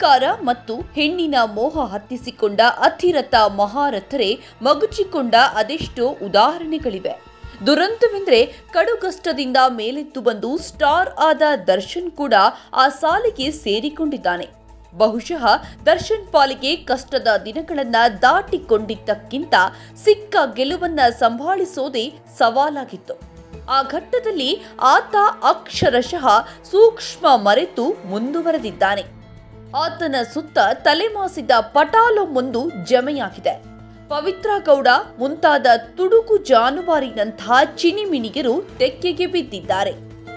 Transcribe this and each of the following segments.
ಅಧಿಕಾರ ಮತ್ತು ಹೆಣ್ಣಿನ ಮೋಹ ಹತ್ತಿಸಿಕೊಂಡ ಅತಿರಥ ಮಹಾರಥರೇ ಮಗುಚಿಕೊಂಡ ಅದೆಷ್ಟೋ ಉದಾಹರಣೆಗಳಿವೆ ದುರಂತವೆಂದರೆ ಕಡುಕಷ್ಟದಿಂದ ಮೇಲೆದ್ದು ಬಂದು ಸ್ಟಾರ್ ಆದ ದರ್ಶನ್ ಕೂಡ ಆ ಸಾಲಿಗೆ ಸೇರಿಕೊಂಡಿದ್ದಾನೆ ಬಹುಶಃ ದರ್ಶನ್ ಪಾಲಿಗೆ ಕಷ್ಟದ ದಿನಗಳನ್ನ ದಾಟಿಕೊಂಡಿದ್ದಕ್ಕಿಂತ ಸಿಕ್ಕ ಗೆಲುವನ್ನ ಸಂಭಾಳಿಸೋದೇ ಸವಾಲಾಗಿತ್ತು ಆ ಘಟ್ಟದಲ್ಲಿ ಆತ ಅಕ್ಷರಶಃ ಸೂಕ್ಷ್ಮ ಮರೆತು ಮುಂದುವರೆದಿದ್ದಾನೆ ಆತನ ಸುತ್ತ ತಲೆಮಾಸಿದ ಪಟಾಲೊಂದೊಂದು ಜಮೆಯಾಗಿದೆ ಪವಿತ್ರ ಗೌಡ ಮುಂತಾದ ತುಡುಕು ಜಾನುವಾರಿನಂತಹ ಚಿನಿಮಿನಿಗರು ತೆಕ್ಕೆಗೆ ಬಿದ್ದಿದ್ದಾರೆ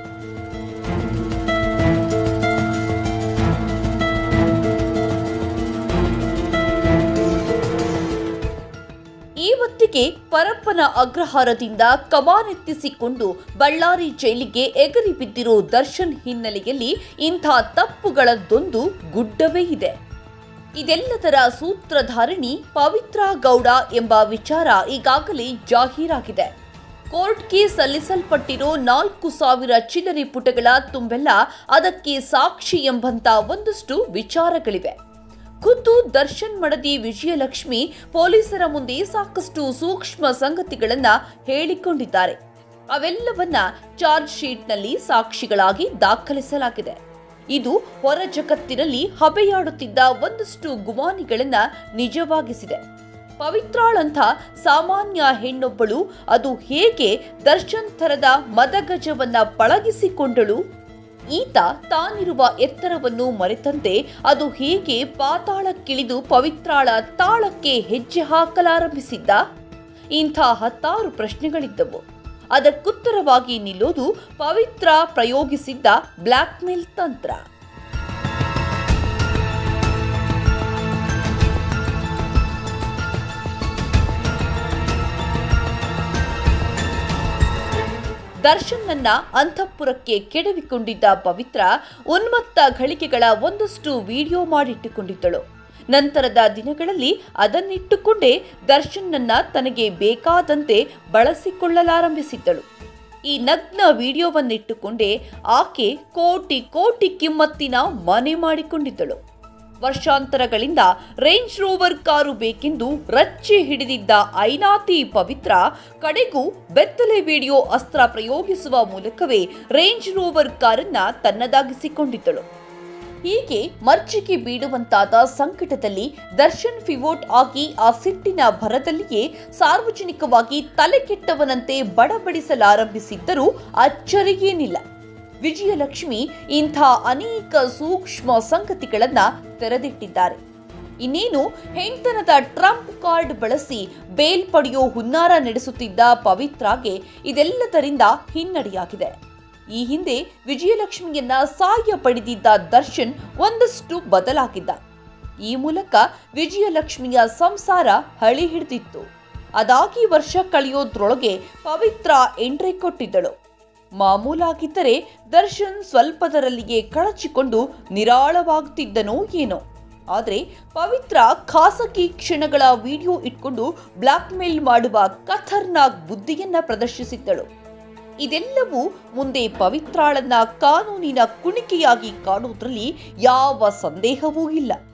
ಈ ಹೊತ್ತಿಗೆ ಪರಪ್ಪನ ಅಗ್ರಹಾರದಿಂದ ಕಮಾನೆತ್ತಿಸಿಕೊಂಡು ಬಳ್ಳಾರಿ ಜೈಲಿಗೆ ಎಗರಿ ಬಿದ್ದಿರೋ ದರ್ಶನ್ ಹಿನ್ನೆಲೆಯಲ್ಲಿ ಇಂಥ ತಪ್ಪುಗಳದ್ದೊಂದು ಗುಡ್ಡವೇ ಇದೆ ಇದೆಲ್ಲದರ ಸೂತ್ರಧಾರಿಣಿ ಪವಿತ್ರ ಗೌಡ ಎಂಬ ವಿಚಾರ ಈಗಾಗಲೇ ಜಾಹೀರಾಗಿದೆ ಕೋರ್ಟ್ಗೆ ಸಲ್ಲಿಸಲ್ಪಟ್ಟಿರೋ ನಾಲ್ಕು ಸಾವಿರ ಚಿಲ್ಲರೆ ಪುಟಗಳ ತುಂಬೆಲ್ಲ ಅದಕ್ಕೆ ಸಾಕ್ಷಿ ಎಂಬಂತ ಒಂದಷ್ಟು ವಿಚಾರಗಳಿವೆ ಖುದ್ದು ದರ್ಶನ್ ಮಡದಿ ವಿಜಯಲಕ್ಷ್ಮಿ ಪೊಲೀಸರ ಮುಂದೆ ಸಾಕಷ್ಟು ಸೂಕ್ಷ್ಮ ಸಂಗತಿಗಳನ್ನ ಹೇಳಿಕೊಂಡಿದ್ದಾರೆ ಅವೆಲ್ಲವನ್ನ ಚಾರ್ಜ್ ಶೀಟ್ನಲ್ಲಿ ಸಾಕ್ಷಿಗಳಾಗಿ ದಾಖಲಿಸಲಾಗಿದೆ ಇದು ಹೊರ ಜಗತ್ತಿನಲ್ಲಿ ಹಬೆಯಾಡುತ್ತಿದ್ದ ಒಂದಷ್ಟು ಗುಮಾನಿಗಳನ್ನ ನಿಜವಾಗಿಸಿದೆ ಪವಿತ್ರಾಳಂಥ ಸಾಮಾನ್ಯ ಹೆಣ್ಣೊಬ್ಬಳು ಅದು ಹೇಗೆ ದರ್ಶನ್ ಥರದ ಮದಗಜವನ್ನ ಪಳಗಿಸಿಕೊಂಡಳು ಈತ ತಾನಿರುವ ಎತ್ತರವನ್ನು ಮರೆತಂತೆ ಅದು ಹೇಗೆ ಪಾತಾಳಕ್ಕಿಳಿದು ಪವಿತ್ರಾಳ ತಾಳಕ್ಕೆ ಹೆಜ್ಜೆ ಹಾಕಲಾರಂಭಿಸಿದ್ದ ಇಂಥ ಹತ್ತಾರು ಪ್ರಶ್ನೆಗಳಿದ್ದವು ಅದಕ್ಕುತ್ತರವಾಗಿ ನಿಲ್ಲೋದು ಪವಿತ್ರ ಪ್ರಯೋಗಿಸಿದ್ದ ಬ್ಲ್ಯಾಕ್ಮೇಲ್ ತಂತ್ರ ದರ್ಶನ್ನನ್ನ ಅಂತಃಪುರಕ್ಕೆ ಕೆಡವಿಕೊಂಡಿದ್ದ ಪವಿತ್ರ ಉನ್ಮತ್ತ ಘಳಿಗೆಗಳ ಒಂದಷ್ಟು ವಿಡಿಯೋ ಮಾಡಿಟ್ಟುಕೊಂಡಿದ್ದಳು ನಂತರದ ದಿನಗಳಲ್ಲಿ ಅದನ್ನಿಟ್ಟುಕೊಂಡೇ ದರ್ಶನ್ನನ್ನ ತನಗೆ ಬೇಕಾದಂತೆ ಬಳಸಿಕೊಳ್ಳಲಾರಂಭಿಸಿದ್ದಳು ಈ ನಗ್ನ ವಿಡಿಯೋವನ್ನಿಟ್ಟುಕೊಂಡೇ ಆಕೆ ಕೋಟಿ ಕೋಟಿ ಕಿಮ್ಮತ್ತಿನ ಮನೆ ಮಾಡಿಕೊಂಡಿದ್ದಳು ವರ್ಷಾಂತರಗಳಿಂದ ರೇಂಜ್ ರೋವರ್ ಕಾರು ಬೇಕೆಂದು ರಚ್ಚಿ ಹಿಡಿದಿದ್ದ ಐನಾತಿ ಪವಿತ್ರ ಕಡೆಗೂ ಬೆತ್ತಲೆ ವಿಡಿಯೋ ಅಸ್ತ್ರ ಪ್ರಯೋಗಿಸುವ ಮೂಲಕವೇ ರೇಂಜ್ ರೋವರ್ ಕಾರನ್ನ ತನ್ನದಾಗಿಸಿಕೊಂಡಿದ್ದಳು ಹೀಗೆ ಮರ್ಚಿಗೆ ಬೀಡುವಂತಾದ ಸಂಕಟದಲ್ಲಿ ದರ್ಶನ್ ಫಿವೋಟ್ ಆಗಿ ಆ ಸಿಟ್ಟಿನ ಭರದಲ್ಲಿಯೇ ಸಾರ್ವಜನಿಕವಾಗಿ ತಲೆ ಕೆಟ್ಟವನಂತೆ ಬಡಬಡಿಸಲಾರಂಭಿಸಿದ್ದರೂ ಅಚ್ಚರಿಗೇನಿಲ್ಲ ವಿಜಯಲಕ್ಷ್ಮಿ ಇಂಥ ಅನೇಕ ಸೂಕ್ಷ್ಮ ಸಂಗತಿಗಳನ್ನ ತೆರೆದಿಟ್ಟಿದ್ದಾರೆ ಇನ್ನೇನು ಹೆಂಡತನದ ಟ್ರಂಪ್ ಕಾರ್ಡ್ ಬಳಸಿ ಬೇಲ್ ಪಡೆಯೋ ಹುನ್ನಾರ ನಡೆಸುತ್ತಿದ್ದ ಪವಿತ್ರಾಗೆ ಇದೆಲ್ಲದರಿಂದ ಹಿನ್ನಡೆಯಾಗಿದೆ ಈ ಹಿಂದೆ ವಿಜಯಲಕ್ಷ್ಮಿಯನ್ನ ಸಹಾಯ ಪಡೆದಿದ್ದ ದರ್ಶನ್ ಒಂದಷ್ಟು ಬದಲಾಗಿದ್ದ ಈ ಮೂಲಕ ವಿಜಯಲಕ್ಷ್ಮಿಯ ಸಂಸಾರ ಹಳಿ ಹಿಡಿದಿತ್ತು ಅದಾಗಿ ವರ್ಷ ಕಳೆಯೋದ್ರೊಳಗೆ ಪವಿತ್ರ ಎಂಟ್ರಿ ಕೊಟ್ಟಿದ್ದಳು ಮಾಮೂಲಾಗಿದ್ದರೆ ದರ್ಶನ್ ಸ್ವಲ್ಪದರಲ್ಲಿಯೇ ಕಳಚಿಕೊಂಡು ನಿರಾಳವಾಗುತ್ತಿದ್ದನೋ ಏನೋ ಆದರೆ ಪವಿತ್ರ ಖಾಸಗಿ ಕ್ಷಣಗಳ ವಿಡಿಯೋ ಇಟ್ಕೊಂಡು ಬ್ಲಾಕ್ ಮೇಲ್ ಮಾಡುವ ಖತರ್ನಾಕ್ ಬುದ್ಧಿಯನ್ನ ಪ್ರದರ್ಶಿಸಿದ್ದಳು ಇದೆಲ್ಲವೂ ಮುಂದೆ ಪವಿತ್ರಾಳನ್ನ ಕಾನೂನಿನ ಕುಣಿಕೆಯಾಗಿ ಕಾಣುವುದರಲ್ಲಿ ಯಾವ ಸಂದೇಹವೂ ಇಲ್ಲ